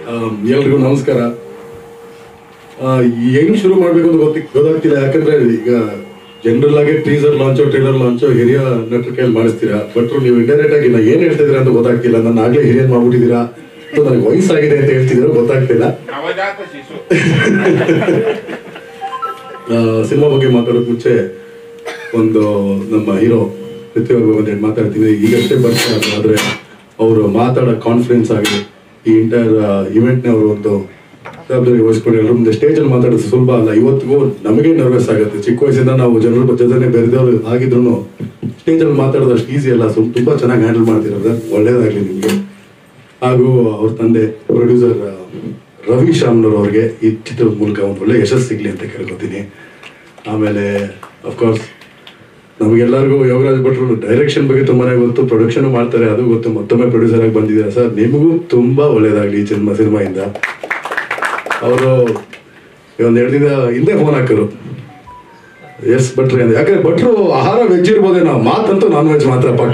ಎಲ್ರಿಗೂ ನಮಸ್ಕಾರ ಆ, ಹೆಂಗ್ ಶುರು ಮಾಡ್ಬೇಕು ಅಂತ ಗೊತ್ತಿ ಗೊತ್ತಾಗ್ತಿಲ್ಲ ಯಾಕಂದ್ರೆ ಈಗ ಜನರಲ್ ಆಗಿ ಟೀಸರ್ ಲಾಂಚ್ ಟ್ರೇಲರ್ ಲಾಂಚ್ ಹಿರಿಯ ನಟರ ಕೈಯಲ್ಲಿ ಮಾಡಿಸ್ತೀರಾ ಬಟ್ ನೀವು ಇಂಡೈರೆಕ್ಟ್ ಆಗಿ ನಾ ಏನ್ ಹೇಳ್ತಿದ್ದೀರಾ ಅಂತ ಗೊತ್ತಾಗ್ತಿಲ್ಲ ನನ್ನ ಆಗ್ಲೇ ಹಿರಿಯ ಮಾಡ್ಬಿಟ್ಟಿದ್ದೀರಾ ಅಥವಾ ನನಗೆ ವಯಸ್ಸಾಗಿದೆ ಅಂತ ಹೇಳ್ತಿದ್ದೀರಾ ಗೊತ್ತಾಗ್ತಿಲ್ಲ ನವಜಾತ ಶಿಶು ಸಿನಿಮಾ ಬಗ್ಗೆ ಮಾತಾಡೋಕ್ ಮುಂಚೆ ಒಂದು ನಮ್ಮ ಹೀರೋ ಪೃಥ್ವಿ ಅವ್ರ ಬಗ್ಗೆ ಮಾತಾಡ್ತೀವಿ ಈಗಷ್ಟೇ ಬರ್ತಾರೆ ಆದ್ರೆ ಅವರು ಮಾತಾಡೋ ಕಾನ್ಫಿಡೆನ್ಸ್ ಆಗಲಿ ಈ ಇಂಟರ್ ಇವೆಂಟ್ನ ಅವರು ಒಂದು ಜವಾಬ್ದಾರಿ ವಹಿಸ್ಕೊಂಡು ಎಲ್ಲರ ಮುಂದೆ ಸ್ಟೇಜಲ್ಲಿ ಮಾತಾಡೋದು ಸುಲಭ ಅಲ್ಲ ಇವತ್ತಿಗೂ ನಮಗೆ ನರ್ವಸ್ ಆಗುತ್ತೆ ಚಿಕ್ಕ ವಯಸ್ಸಿಂದ ನಾವು ಜನರ ಜೊತೆ ಬೆರೆದವರು ಆಗಿದ್ರು ಸ್ಟೇಜಲ್ಲಿ ಮಾತಾಡೋದು ಅಷ್ಟು ಈಸಿ ಅಲ್ಲ ಸ್ವಲ್ಪ ತುಂಬಾ ಚೆನ್ನಾಗಿ ಹ್ಯಾಂಡಲ್ ಮಾಡ್ತಿರೋದು ಒಳ್ಳೇದಾಗ್ಲಿ ನಿಮಗೆ ಹಾಗೂ ಅವ್ರ ತಂದೆ ಪ್ರೊಡ್ಯೂಸರ್ ರವಿ ಶ್ಯಾಮ್ನವ್ರ ಅವ್ರಿಗೆ ಈ ಚಿತ್ರದ ಮೂಲಕ ಒಂದು ಒಳ್ಳೆ ಯಶಸ್ಸು ಸಿಗ್ಲಿ ಅಂತ ಕೇಳ್ಕೊತೀನಿ ಆಮೇಲೆ ಅಫ್ಕೋರ್ಸ್ ನಮಗೆಲ್ಲರಿಗೂ ಯೋಗರಾಜ್ ಭಟ್ರು ಡೈರೆಕ್ಷನ್ ಬಗ್ಗೆ ತುಂಬಾನೇ ಗೊತ್ತು ಪ್ರೊಡಕ್ಷನ್ ಮಾಡ್ತಾರೆ ಅದು ಗೊತ್ತು ಮತ್ತೊಮ್ಮೆ ಪ್ರೊಡ್ಯೂಸರ್ ಆಗಿ ಬಂದಿದ್ದಾರೆ ಸರ್ ನಿಮಗೂ ತುಂಬಾ ಒಳ್ಳೇದಾಗ್ಲಿ ಈ ಜನ್ಮ ಸಿನಿಮಾಯಿಂದ ಅವರು ಒಂದು ಎರಡು ದಿನ ಹಿಂದೆ ಫೋನ್ ಹಾಕರು ಎಸ್ ಭಟ್ರಿ ಅಂತ ಯಾಕಂದ್ರೆ ಭಟ್ರು ಆಹಾರ ವೆಜ್ ಇರ್ಬೋದೇನೋ ಮಾತಂತೂ ನಾನ್ ವೆಜ್ ಮಾತ್ರ ಪಕ್ಕ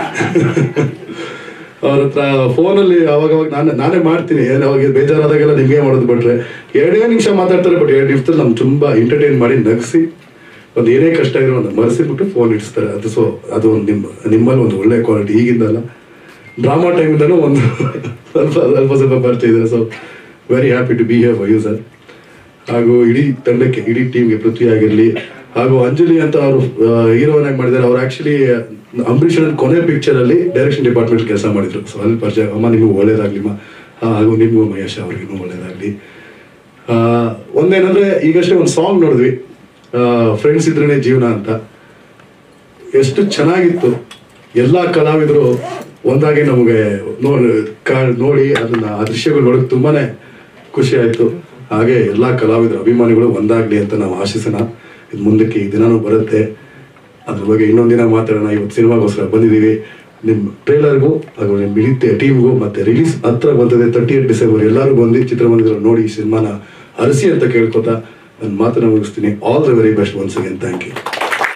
ಅವ್ರ ಹತ್ರ ಫೋನಲ್ಲಿ ಅವಾಗ ಅವಾಗ ನಾನೇ ನಾನೇ ಮಾಡ್ತೀನಿ ಏನು ಅವಾಗ ಬೇಜಾರಾದಾಗೆಲ್ಲ ನಿಮಗೆ ಮಾಡೋದು ಬಿಟ್ರೆ ಎರಡೇ ನಿಮಿಷ ಮಾತಾಡ್ತಾರೆ ಬಟ್ ಎರಡು ನಿಮಿಷದಲ್ಲಿ ನಮ್ಗೆ ತುಂಬಾ ಎಂಟರ್ಟೈನ್ ಮಾಡಿ ನಗಿಸಿ ಒಂದು ಏನೇ ಕಷ್ಟ ಇರೋ ಒಂದು ಮರೆಸಿಬಿಟ್ಟು ಫೋನ್ ಇಡಿಸ್ತಾರೆ ಅದು ಸೊ ಅದು ಒಂದು ನಿಮ್ಮ ನಿಮ್ಮಲ್ಲಿ ಒಂದು ಒಳ್ಳೆ ಕ್ವಾಲಿಟಿ ಈಗಿಂದ ಅಲ್ಲ ಡ್ರಾಮಾ ಟೈಮಿಂದನೂ ಒಂದು ಸ್ವಲ್ಪ ಸ್ವಲ್ಪ ಸ್ವಲ್ಪ ಬರ್ತಿದ್ದಾರೆ so very happy to be here for you sir ಹಾಗೂ ಇಡೀ ತಂಡಕ್ಕೆ ಇಡೀ ಟೀಮ್ಗೆ ಪೃಥ್ವಿ ಆಗಿರಲಿ ಹಾಗೂ ಅಂಜಲಿ ಅಂತ ಅವರು ಹೀರೋನ್ ಆಗಿ ಮಾಡಿದ್ದಾರೆ ಅವ್ರು ಆಕ್ಚುಲಿ ಅಂಬರೀಷ್ ಅವ್ರ ಕೊನೆ ಪಿಕ್ಚರ್ ಅಲ್ಲಿ ಡೈರೆಕ್ಷನ್ ಡಿಪಾರ್ಟ್ಮೆಂಟ್ ಕೆಲಸ ಮಾಡಿದ್ರು ಸೊ ಅಲ್ಲಿ ಪರಿಚಯ ಅಮ್ಮ ನಿಮಗೂ ಒಳ್ಳೇದಾಗ್ಲಿ ಅಮ್ಮ ಆ, ಹಾಗೂ ನಿಮಗೂ ಮಹೇಶ್ ಅವ್ರಿಗೂ ಒಳ್ಳೇದಾಗ್ಲಿ ಆ, ಒಂದೇನಂದ್ರೆ ಈಗಷ್ಟೇ ಒಂದು ಸಾಂಗ್ ನೋಡಿದ್ವಿ ಫ್ರೆಂಡ್ಸ್ ಇದ್ರೇನೆ ಜೀವನ ಅಂತ ಎಷ್ಟು ಚೆನ್ನಾಗಿತ್ತು ಎಲ್ಲಾ ಕಲಾವಿದರು ಒಂದಾಗಿ ನಮಗೆ ನೋಡಿ ಕಾ- ನೋಡಿ ಅದನ್ನ ಆ ದೃಶ್ಯಗಳು ನೋಡಕ್ ತುಂಬಾನೇ ಖುಷಿ ಆಯ್ತು ಹಾಗೆ ಎಲ್ಲಾ ಕಲಾವಿದರು ಅಭಿಮಾನಿಗಳು ಒಂದಾಗ್ಲಿ ಅಂತ ನಾವು ಆಶಿಸೋಣ ಇದು ಮುಂದಕ್ಕೆ ಈ ದಿನಾನೂ ಬರುತ್ತೆ ಅದ್ರ ಬಗ್ಗೆ ಇನ್ನೊಂದ್ ದಿನ ಮಾತಾಡೋಣ ಇವತ್ತು ಸಿನಿಮಾಗೋಸ್ಕರ ಬಂದಿದ್ದೀವಿ ನಿಮ್ಮ ಟ್ರೇಲರ್ಗೂ ಹಾಗೂ ನಿಮ್ಮ ಇಡೀ ಟೀಮ್ಗೂ ಮತ್ತೆ ರಿಲೀಸ್ ಹತ್ರ ಬಂದಿದೆ ತರ್ಟಿ ಏಟ್ ಡಿಸೆಂಬರ್ ಎಲ್ಲರೂ ಬಂದು ಚಿತ್ರಮಂದಿರ ನೋಡಿ ಈ ಸಿನಿಮಾನ ಅರಸಿ ಅಂತ ಕೇಳ್ಕೊತಾ ನನ್ನ ಮಾತನ್ನ ಮುಗಿಸ್ತೀನಿ all the very best once again thank you